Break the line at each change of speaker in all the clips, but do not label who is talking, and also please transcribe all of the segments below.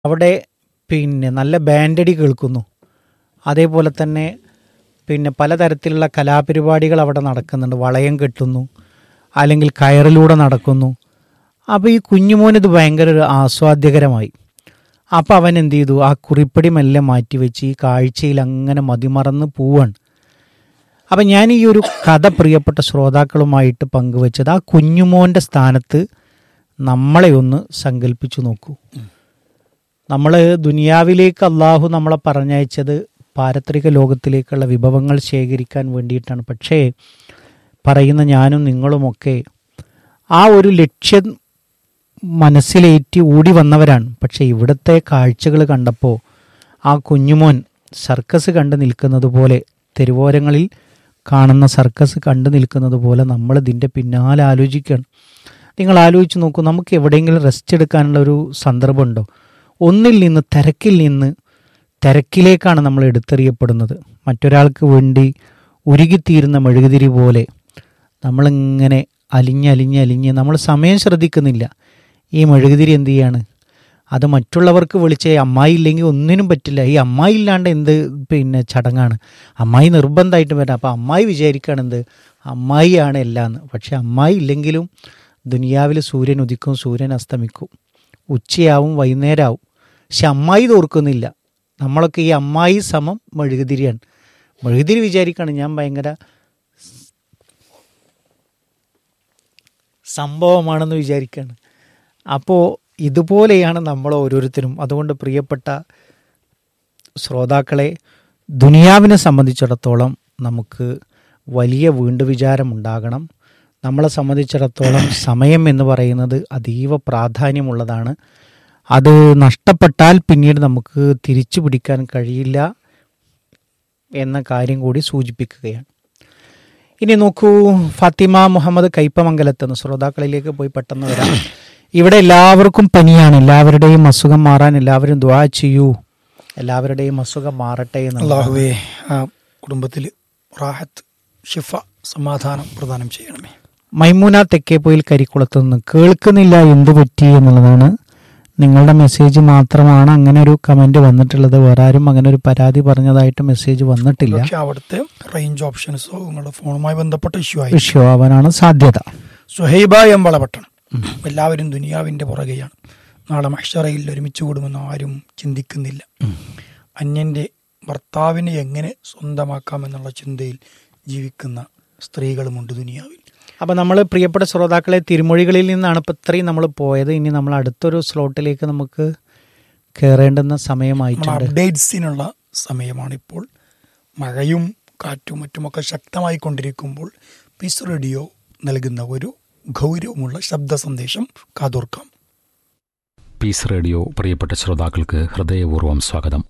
അവിടെ പിന്നെ നല്ല ബാൻഡടി കേൾക്കുന്നു അതേപോലെ തന്നെ പിന്നെ പലതരത്തിലുള്ള കലാപരിപാടികൾ അവിടെ നടക്കുന്നുണ്ട് വളയം കെട്ടുന്നു അല്ലെങ്കിൽ കയറിലൂടെ നടക്കുന്നു അപ്പോൾ ഈ കുഞ്ഞുമോന് ഇത് ഭയങ്കര ഒരു ആസ്വാദ്യകരമായി അപ്പോൾ അവൻ എന്ത് ചെയ്തു ആ കുറിപ്പടി മെല്ലെ മാറ്റിവെച്ച് ഈ കാഴ്ചയിൽ അങ്ങനെ മതിമറന്ന് പോവാണ് അപ്പം ഞാൻ ഈ ഒരു കഥ പ്രിയപ്പെട്ട ശ്രോതാക്കളുമായിട്ട് പങ്കുവച്ചത് ആ കുഞ്ഞുമോൻ്റെ സ്ഥാനത്ത് നമ്മളെ ഒന്ന് സങ്കല്പിച്ചു നോക്കൂ നമ്മൾ ദുനിയാവിലേക്ക് അള്ളാഹു നമ്മളെ പറഞ്ഞയച്ചത് പാരത്രിക ലോകത്തിലേക്കുള്ള വിഭവങ്ങൾ ശേഖരിക്കാൻ വേണ്ടിയിട്ടാണ് പക്ഷേ പറയുന്ന ഞാനും നിങ്ങളുമൊക്കെ ആ ഒരു ലക്ഷ്യം മനസ്സിലേറ്റി ഓടി വന്നവരാണ് പക്ഷേ ഇവിടുത്തെ കാഴ്ചകൾ കണ്ടപ്പോൾ ആ കുഞ്ഞുമോൻ സർക്കസ് കണ്ടു നിൽക്കുന്നത് പോലെ തെരുവോരങ്ങളിൽ കാണുന്ന സർക്കസ് കണ്ടു നിൽക്കുന്നത് പോലെ നമ്മൾ ഇതിൻ്റെ പിന്നാലെ ആലോചിക്കുകയാണ് നിങ്ങൾ ആലോചിച്ച് നോക്കൂ നമുക്ക് എവിടെയെങ്കിലും റെസ്റ്റ് എടുക്കാനുള്ള ഒരു സന്ദർഭമുണ്ടോ ഒന്നിൽ നിന്ന് തിരക്കിൽ നിന്ന് തിരക്കിലേക്കാണ് നമ്മൾ എടുത്തെറിയപ്പെടുന്നത് മറ്റൊരാൾക്ക് വേണ്ടി ഉരുകിത്തീരുന്ന മെഴുകുതിരി പോലെ നമ്മളിങ്ങനെ അലിഞ്ഞലിഞ്ഞ് അലിഞ്ഞ് നമ്മൾ സമയം ശ്രദ്ധിക്കുന്നില്ല ഈ മെഴുകുതിരി എന്ത് ചെയ്യാണ് അത് മറ്റുള്ളവർക്ക് വിളിച്ച് അമ്മായി ഇല്ലെങ്കിൽ ഒന്നിനും പറ്റില്ല ഈ അമ്മായി ഇല്ലാണ്ട് എന്ത് പിന്നെ ചടങ്ങാണ് അമ്മായി നിർബന്ധമായിട്ടും വരാം അപ്പോൾ അമ്മായി വിചാരിക്കുകയാണ് എന്ത് അമ്മായിയാണ് എല്ലാം എന്ന് പക്ഷെ അമ്മായി ഇല്ലെങ്കിലും ദുനിയാവിൽ സൂര്യൻ ഉദിക്കും സൂര്യൻ അസ്തമിക്കും ഉച്ചയാവും വൈകുന്നേരമാവും പക്ഷെ അമ്മായി തോർക്കുന്നില്ല നമ്മളൊക്കെ ഈ അമ്മായി സമം മെഴുകുതിരിയാണ് മെഴുകുതിരി വിചാരിക്കുകയാണ് ഞാൻ ഭയങ്കര സംഭവമാണെന്ന് വിചാരിക്കുകയാണ് അപ്പോൾ ഇതുപോലെയാണ് നമ്മൾ ഓരോരുത്തരും അതുകൊണ്ട് പ്രിയപ്പെട്ട ശ്രോതാക്കളെ ദുനിയാവിനെ സംബന്ധിച്ചിടത്തോളം നമുക്ക് വലിയ വീണ്ടു വിചാരം ഉണ്ടാകണം നമ്മളെ സംബന്ധിച്ചിടത്തോളം സമയം എന്ന് പറയുന്നത് അതീവ പ്രാധാന്യമുള്ളതാണ് അത് നഷ്ടപ്പെട്ടാൽ പിന്നീട് നമുക്ക് തിരിച്ചു പിടിക്കാൻ കഴിയില്ല എന്ന കാര്യം കൂടി സൂചിപ്പിക്കുകയാണ് ഇനി നോക്കൂ ഫാത്തിമ മുഹമ്മദ് കൈപ്പമംഗലത്ത് നിന്ന് ശ്രോതാക്കളിലേക്ക് പോയി പെട്ടെന്ന് വരാം ഇവിടെ എല്ലാവർക്കും പനിയാണ് എല്ലാവരുടെയും അസുഖം മാറാൻ എല്ലാവരും ദ്വാ ചെയ്യൂ എല്ലാവരുടെയും അസുഖം മാറട്ടെ എന്നുള്ള
അള്ളാഹുവേ ആ കുടുംബത്തിൽ റാഹത്ത് ഷിഫ സമാധാനം പ്രദാനം ചെയ്യണമേ
മൈമൂന തെക്കേപ്പോയിൽ കരിക്കുളത്ത് നിന്ന് കേൾക്കുന്നില്ല എന്തു പറ്റി എന്നുള്ളതാണ് നിങ്ങളുടെ മെസ്സേജ് മാത്രമാണ് അങ്ങനെ ഒരു കമന്റ് വന്നിട്ടുള്ളത് വേറെ ആരും അങ്ങനെ ഒരു പരാതി പറഞ്ഞതായിട്ട് മെസ്സേജ് വന്നിട്ടില്ല
പക്ഷെ അവിടുത്തെ റേഞ്ച് ഓപ്ഷൻസോ നിങ്ങളുടെ ഫോണുമായി ബന്ധപ്പെട്ട ഇഷ്യൂ ആയി
ഇഷ്യൂ ആവാനാണ് സാധ്യത
സുഹൈബ എമ്പളപട്ടണം എല്ലാവരും ദുനിയാവിന്റെ പുറകെയാണ് നാളെ മഷറയിൽ ഒരുമിച്ച് കൂടുമെന്ന് ആരും ചിന്തിക്കുന്നില്ല അന്യന്റെ ഭർത്താവിനെ എങ്ങനെ സ്വന്തമാക്കാമെന്നുള്ള ചിന്തയിൽ ജീവിക്കുന്ന സ്ത്രീകളുമുണ്ട് ദുനിയാവിൽ
അപ്പോൾ നമ്മൾ പ്രിയപ്പെട്ട ശ്രോതാക്കളെ തിരുമൊഴികളിൽ നിന്നാണ് ഇപ്പോൾ ഇത്രയും നമ്മൾ പോയത് ഇനി നമ്മൾ അടുത്തൊരു സ്ലോട്ടിലേക്ക് നമുക്ക് കയറേണ്ടുന്ന
നമ്മൾ
സമയമായിട്ടുണ്ട്
അപ്ഡേറ്റ്സിനുള്ള സമയമാണ് ഇപ്പോൾ മഴയും കാറ്റും മറ്റുമൊക്കെ ശക്തമായി കൊണ്ടിരിക്കുമ്പോൾ പീസ് റേഡിയോ നൽകുന്ന ഒരു ഗൗരവമുള്ള ശബ്ദ സന്ദേശം കാതോർക്കാം
പീസ് റേഡിയോ പ്രിയപ്പെട്ട ശ്രോതാക്കൾക്ക് ഹൃദയപൂർവ്വം സ്വാഗതം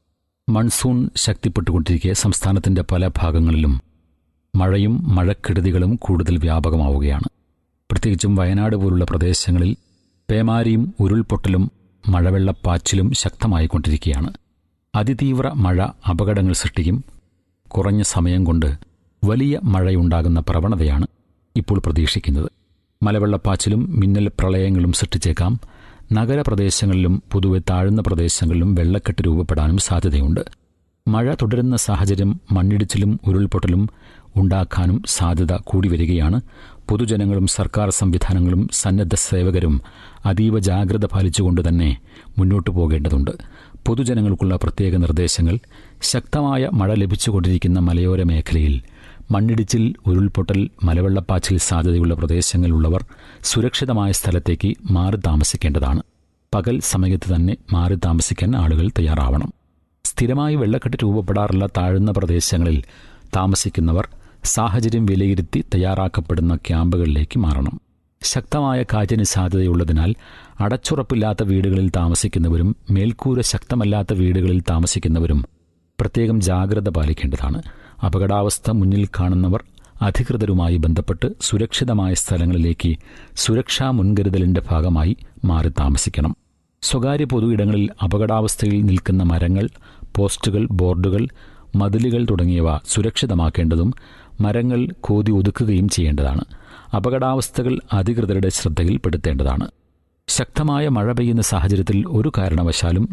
മൺസൂൺ ശക്തിപ്പെട്ടുകൊണ്ടിരിക്കെ സംസ്ഥാനത്തിന്റെ പല ഭാഗങ്ങളിലും മഴയും മഴക്കെടുതികളും കൂടുതൽ വ്യാപകമാവുകയാണ് പ്രത്യേകിച്ചും വയനാട് പോലുള്ള പ്രദേശങ്ങളിൽ പേമാരിയും ഉരുൾപൊട്ടലും മഴവെള്ളപ്പാച്ചിലും ശക്തമായിക്കൊണ്ടിരിക്കുകയാണ് അതിതീവ്ര മഴ അപകടങ്ങൾ സൃഷ്ടിക്കും കുറഞ്ഞ സമയം കൊണ്ട് വലിയ മഴയുണ്ടാകുന്ന പ്രവണതയാണ് ഇപ്പോൾ പ്രതീക്ഷിക്കുന്നത് മലവെള്ളപ്പാച്ചിലും മിന്നൽ പ്രളയങ്ങളും സൃഷ്ടിച്ചേക്കാം നഗരപ്രദേശങ്ങളിലും പൊതുവെ താഴ്ന്ന പ്രദേശങ്ങളിലും വെള്ളക്കെട്ട് രൂപപ്പെടാനും സാധ്യതയുണ്ട് മഴ തുടരുന്ന സാഹചര്യം മണ്ണിടിച്ചിലും ഉരുൾപൊട്ടലും ഉണ്ടാക്കാനും സാധ്യത കൂടി വരികയാണ് പൊതുജനങ്ങളും സർക്കാർ സംവിധാനങ്ങളും സന്നദ്ധ സേവകരും അതീവ ജാഗ്രത പാലിച്ചുകൊണ്ട് തന്നെ മുന്നോട്ടു പോകേണ്ടതുണ്ട് പൊതുജനങ്ങൾക്കുള്ള പ്രത്യേക നിർദ്ദേശങ്ങൾ ശക്തമായ മഴ ലഭിച്ചുകൊണ്ടിരിക്കുന്ന മലയോര മേഖലയിൽ മണ്ണിടിച്ചിൽ ഉരുൾപൊട്ടൽ മലവെള്ളപ്പാച്ചിൽ സാധ്യതയുള്ള പ്രദേശങ്ങളിലുള്ളവർ സുരക്ഷിതമായ സ്ഥലത്തേക്ക് മാറി താമസിക്കേണ്ടതാണ് പകൽ സമയത്ത് തന്നെ മാറി താമസിക്കാൻ ആളുകൾ തയ്യാറാവണം സ്ഥിരമായി വെള്ളക്കെട്ട് രൂപപ്പെടാറുള്ള താഴ്ന്ന പ്രദേശങ്ങളിൽ താമസിക്കുന്നവർ സാഹചര്യം വിലയിരുത്തി തയ്യാറാക്കപ്പെടുന്ന ക്യാമ്പുകളിലേക്ക് മാറണം ശക്തമായ കാറ്റിന് സാധ്യതയുള്ളതിനാൽ അടച്ചുറപ്പില്ലാത്ത വീടുകളിൽ താമസിക്കുന്നവരും മേൽക്കൂര ശക്തമല്ലാത്ത വീടുകളിൽ താമസിക്കുന്നവരും പ്രത്യേകം ജാഗ്രത പാലിക്കേണ്ടതാണ് അപകടാവസ്ഥ മുന്നിൽ കാണുന്നവർ അധികൃതരുമായി ബന്ധപ്പെട്ട് സുരക്ഷിതമായ സ്ഥലങ്ങളിലേക്ക് സുരക്ഷാ മുൻകരുതലിന്റെ ഭാഗമായി മാറി താമസിക്കണം സ്വകാര്യ പൊതു ഇടങ്ങളിൽ അപകടാവസ്ഥയിൽ നിൽക്കുന്ന മരങ്ങൾ പോസ്റ്റുകൾ ബോർഡുകൾ മതിലുകൾ തുടങ്ങിയവ സുരക്ഷിതമാക്കേണ്ടതും മരങ്ങൾ കോതി ഒതുക്കുകയും ചെയ്യേണ്ടതാണ് അപകടാവസ്ഥകൾ അധികൃതരുടെ ശ്രദ്ധയിൽപ്പെടുത്തേണ്ടതാണ് ശക്തമായ മഴ പെയ്യുന്ന സാഹചര്യത്തിൽ ഒരു കാരണവശാലും